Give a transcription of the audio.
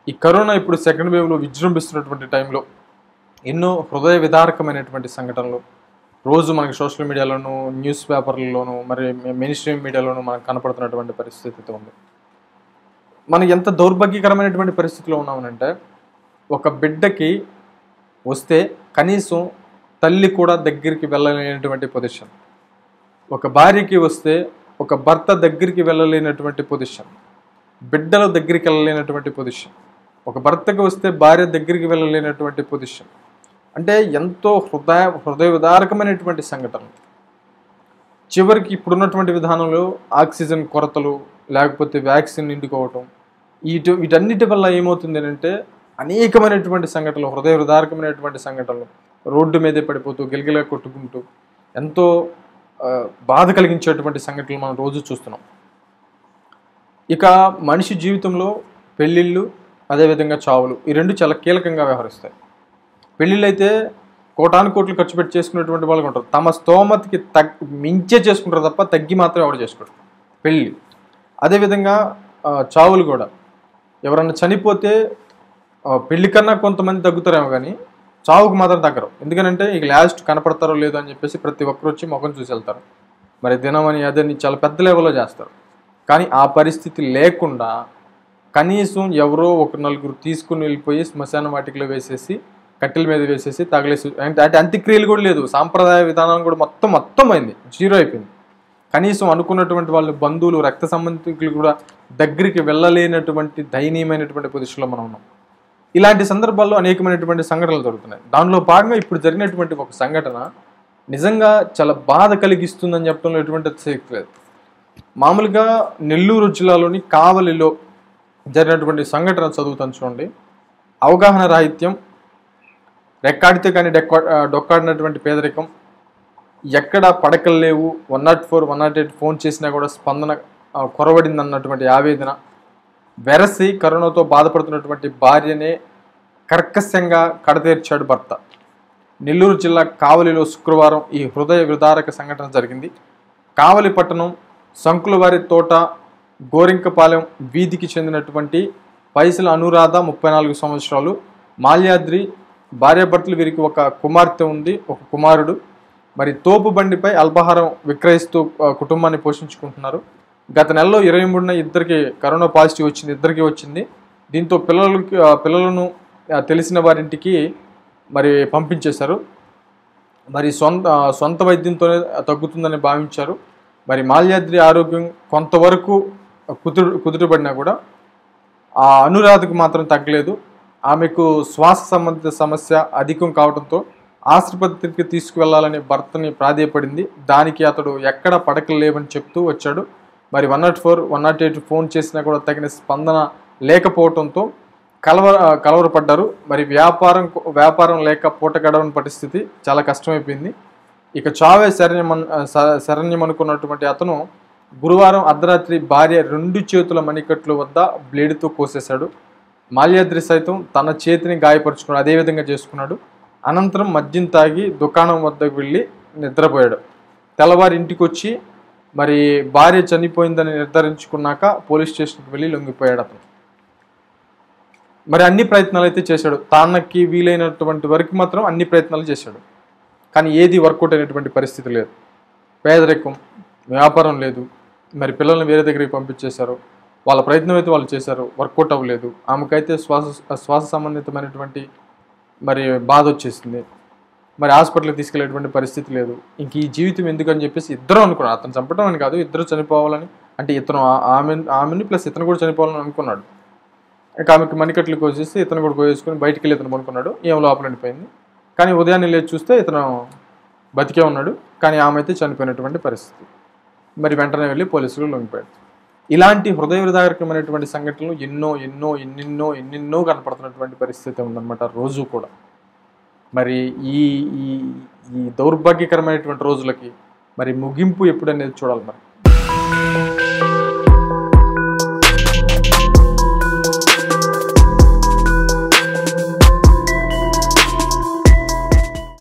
ఈ కరోనా ఇప్పుడు సెకండ్ వేవ్లో విజృంభిస్తున్నటువంటి టైంలో ఎన్నో హృదయ విదారకమైనటువంటి సంఘటనలు రోజు మనకి సోషల్ మీడియాలోను న్యూస్ పేపర్లలోను మరి మెయిన్ స్ట్రీమ్ మీడియాలోను మనకు కనపడుతున్నటువంటి పరిస్థితితో ఉంది మనం ఎంత దౌర్భాగ్యకరమైనటువంటి పరిస్థితిలో ఉన్నామనంటే ఒక బిడ్డకి వస్తే కనీసం తల్లి కూడా దగ్గరికి వెళ్ళలేనటువంటి పొజిషన్ ఒక భార్యకి వస్తే ఒక భర్త దగ్గరికి వెళ్ళలేనటువంటి పొజిషన్ బిడ్డల దగ్గరికి వెళ్ళలేనటువంటి పొజిషన్ ఒక భర్తకి వస్తే భార్య దగ్గరికి వెళ్ళలేనటువంటి పొజిషన్ అంటే ఎంతో హృదయ హృదయ విదారకమైనటువంటి సంఘటనలు చివరికి ఇప్పుడున్నటువంటి విధానంలో ఆక్సిజన్ కొరతలు లేకపోతే వ్యాక్సిన్ నిండుకోవటం వీటి వీటన్నిటి వల్ల ఏమవుతుంది అంటే అనేకమైనటువంటి సంఘటనలు హృదయ విదారకమైనటువంటి సంఘటనలు రోడ్డు మీదే పడిపోతూ గిలగిలా కొట్టుకుంటూ ఎంతో ఆ, బాధ కలిగించేటువంటి సంఘటనలు మనం రోజు చూస్తున్నాం ఇక మనిషి జీవితంలో పెళ్ళిళ్ళు అదేవిధంగా చావులు ఈ రెండు చాలా కీలకంగా వ్యవహరిస్తాయి పెళ్ళిళ్ళు అయితే కోటాను కోట్లు ఖర్చు పెట్టి చేసుకునేటువంటి వాళ్ళు ఉంటారు తమ స్తోమతకి తగ్ మించే చేసుకుంటారు తప్ప తగ్గి మాత్రం ఎవరు చేసుకోరు పెళ్ళి అదేవిధంగా ఆ, చావులు కూడా ఎవరన్నా చనిపోతే ఆ, పెళ్లి కన్నా కొంతమంది తగ్గుతారేమో కానీ చావుకు మాత్రం తగ్గరు ఎందుకనంటే ఇక లాస్ట్ కనపడతారో లేదో అని చెప్పేసి ప్రతి ఒక్కరు వచ్చి ముఖం చూసి వెళ్తారు మరి దినమని అదని చాలా పెద్ద లెవెల్లో చేస్తారు కానీ ఆ పరిస్థితి లేకుండా కనీసం ఎవరో ఒక నలుగురు తీసుకుని వెళ్ళిపోయి శ్మశాన వాటికలో వేసేసి కట్టెల మీద వేసేసి తగిలేసి అంటే అంటే అంత్యక్రియలు కూడా లేదు సాంప్రదాయ విధానం కూడా మొత్తం మొత్తం అయింది జీరో అయిపోయింది కనీసం అనుకున్నటువంటి వాళ్ళు బంధువులు రక్త సంబంధికులు కూడా దగ్గరికి వెళ్ళలేనటువంటి దయనీయమైనటువంటి పొజిషన్లో మనం ఉన్నాం ఇలాంటి సందర్భాల్లో అనేకమైనటువంటి సంఘటనలు జరుగుతున్నాయి దానిలో భాగంగా ఇప్పుడు జరిగినటువంటి ఒక సంఘటన నిజంగా చాలా బాధ కలిగిస్తుందని చెప్పడంలో ఎటువంటి అతిశయోక్తి లేదు మామూలుగా నెల్లూరు జిల్లాలోని కావలిలో జరిగినటువంటి సంఘటన చదువుతాను చూడండి అవగాహన రాహిత్యం రెక్కాడితే కానీ డెక్కా డొక్కాడినటువంటి పేదరికం ఎక్కడ పడకలు లేవు one nought four one nought eight phone చేసినా కూడా స్పందన ఆ, కొరవడిందన్నటువంటి ఆవేదన వెరసి కరోనాతో బాధపడుతున్నటువంటి భార్యనే కర్కశంగా కడతీర్చాడు భర్త నెల్లూరు జిల్లా కావలిలో శుక్రవారం ఈ హృదయ విదారక సంఘటన జరిగింది కావలి పట్టణం సంకులవారి తోట గోరింకపాలెం వీధికి చెందినటువంటి పైసల అనురాధ ముప్పై నాలుగు సంవత్సరాలు మాల్యాద్రి భార్యాభర్తలు వీరికి ఒక కుమార్తె ఉంది ఒక కుమారుడు మరి తోపు బండిపై అల్పాహారం విక్రయిస్తూ ఆ, కుటుంబాన్ని పోషించుకుంటున్నారు గత నెలలో ఇరవై మూడున ఇద్దరికి కరోనా పాజిటివ్ వచ్చింది ఇద్దరికి వచ్చింది దీంతో పిల్లలకి ఆ, పిల్లలను ఆ, తెలిసిన వారింటికి మరి పంపించేశారు మరి సొంత ఆ, సొంత వైద్యంతోనే తగ్గుతుందని భావించారు మరి మాల్యాద్రి ఆరోగ్యం కొంతవరకు కుదురు కుదుటపడినా కూడా ఆ అనురాధకు మాత్రం తగ్గలేదు ఆమెకు శ్వాస సంబంధిత సమస్య అధికం కావడంతో ఆసుపత్రికి తీసుకువెళ్లాలని భర్తని ప్రాధేయపడింది దానికి అతడు ఎక్కడ పడకలు లేవని చెప్తూ వచ్చాడు మరి one nought four one nought eight phone చేసినా కూడా తగిన స్పందన లేకపోవడంతో కలవర కలవరపడ్డారు మరి వ్యాపారం వ్యాపారం లేక పూట గడవని పరిస్థితి చాలా కష్టమైపోయింది ఇక చావే శరణ్యమన్ స- శరణ్యమనుకున్నటువంటి అతను గురువారం అర్ధరాత్రి భార్య రెండు చేతుల మణికట్లు వద్ద బ్లేడుతో కోసేశాడు మాల్యాద్రి సైతం తన చేతిని గాయపరుచుకున్నాడు అదే విధంగా చేసుకున్నాడు అనంతరం మద్యం తాగి దుకాణం వద్దకు వెళ్ళి నిద్రపోయాడు తెల్లవారి ఇంటికి వచ్చి మరి భార్య చనిపోయిందని నిర్ధారించుకున్నాక పోలీస్ స్టేషన్కి వెళ్ళి లొంగిపోయాడు అతను మరి అన్ని ప్రయత్నాలు అయితే చేశాడు తానకి వీలైనటువంటి వరకు మాత్రం అన్ని ప్రయత్నాలు చేశాడు కానీ ఏది వర్కౌట్ అయినటువంటి పరిస్థితి లేదు పేదరికం వ్యాపారం లేదు మరి పిల్లల్ని వేరే దగ్గరికి పంపించేశారు వాళ్ళ ప్రయత్నం అయితే వాళ్ళు చేశారు వర్కౌట్ అవ్వలేదు ఆమెకైతే శ్వాస శ్వాస సంబంధితమైనటువంటి మరి బాధ వచ్చేసింది మరి హాస్పిటల్కి తీసుకెళ్లేటువంటి పరిస్థితి లేదు ఇంక ఈ జీవితం ఎందుకని చెప్పేసి ఇద్దరు అనుకున్నారు అతను చంపడం అని కాదు ఇద్దరు చనిపోవాలని అంటే ఇతను ఆ- ఆమె ఆమెని ప్లస్ ఇతను కూడా చనిపోవాలని అనుకున్నాడు ఇక ఆమెకి మణికట్లు కోసేసి ఇతను కూడా కోసేసుకుని బయటికి వెళ్ళి ఇతను పనుకున్నాడు ఏం లోపల ఉండిపోయింది కానీ ఉదయాన్నే లేచి చూస్తే ఇతను బతికే ఉన్నాడు కానీ ఆమె అయితే చనిపోయినటువంటి పరిస్థితి మరి వెంటనే వెళ్ళి పోలీసులు లొంగిపోయాడు ఇలాంటి హృదయ విదారకమైనటువంటి సంఘటనలు ఎన్నో ఎన్నో ఎన్నెన్నో ఎన్నెన్నో కనపడుతున్నటువంటి పరిస్థితి ఉందన్నమాట రోజు కూడా మరి ఈ ఈ ఈ దౌర్భాగ్యకరమైనటువంటి రోజులకి మరి ముగింపు ఎప్పుడనేది చూడాలి మరి